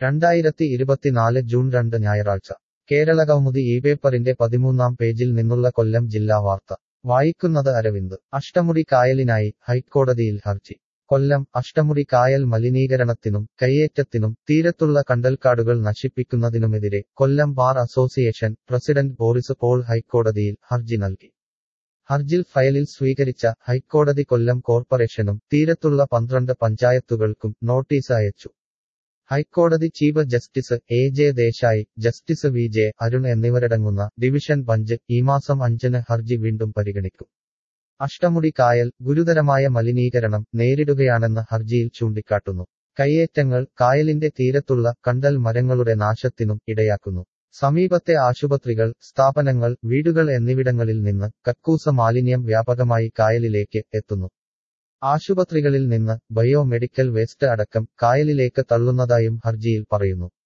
രണ്ടായിരത്തി ഇരുപത്തിനാല് ജൂൺ രണ്ട് ഞായറാഴ്ച കേരളകൗമുദി ഈ പേപ്പറിന്റെ പതിമൂന്നാം പേജിൽ നിന്നുള്ള കൊല്ലം ജില്ലാ വാർത്ത വായിക്കുന്നത് അരവിന്ദ് അഷ്ടമുടി കായലിനായി ഹൈക്കോടതിയിൽ ഹർജി കൊല്ലം അഷ്ടമുടി കായൽ മലിനീകരണത്തിനും കയ്യേറ്റത്തിനും തീരത്തുള്ള കണ്ടൽക്കാടുകൾ നശിപ്പിക്കുന്നതിനുമെതിരെ Kollam bar association president Boris Paul ഹൈക്കോടതിയിൽ ഹർജി നൽകി ഹർജിൽ ഫയലിൽ സ്വീകരിച്ച ഹൈക്കോടതി കൊല്ലം കോർപ്പറേഷനും തീരത്തുള്ള പന്ത്രണ്ട് പഞ്ചായത്തുകൾക്കും നോട്ടീസ് അയച്ചു ഹൈക്കോടതി chief justice A J Desai justice V J Arun എന്നിവരടങ്ങുന്ന ഡിവിഷൻ ബഞ്ച് ഈ മാസം അഞ്ചിന് ഹർജി വീണ്ടും പരിഗണിക്കും അഷ്ടമുടി കായൽ ഗുരുതരമായ മലിനീകരണം നേരിടുകയാണെന്ന് ഹർജിയിൽ ചൂണ്ടിക്കാട്ടുന്നു കയ്യേറ്റങ്ങൾ കായലിന്റെ തീരത്തുള്ള കണ്ടൽ മരങ്ങളുടെ നാശത്തിനും ഇടയാക്കുന്നു സമീപത്തെ ആശുപത്രികൾ സ്ഥാപനങ്ങൾ വീടുകൾ എന്നിവിടങ്ങളിൽ നിന്ന് കക്കൂസ മാലിന്യം വ്യാപകമായി കായലിലേക്ക് എത്തുന്നു ആശുപത്രികളിൽ നിന്ന് ബയോ മെഡിക്കൽ വേസ്റ്റ് അടക്കം കായലിലേക്ക് തള്ളുന്നതായും ഹർജിയിൽ പറയുന്നു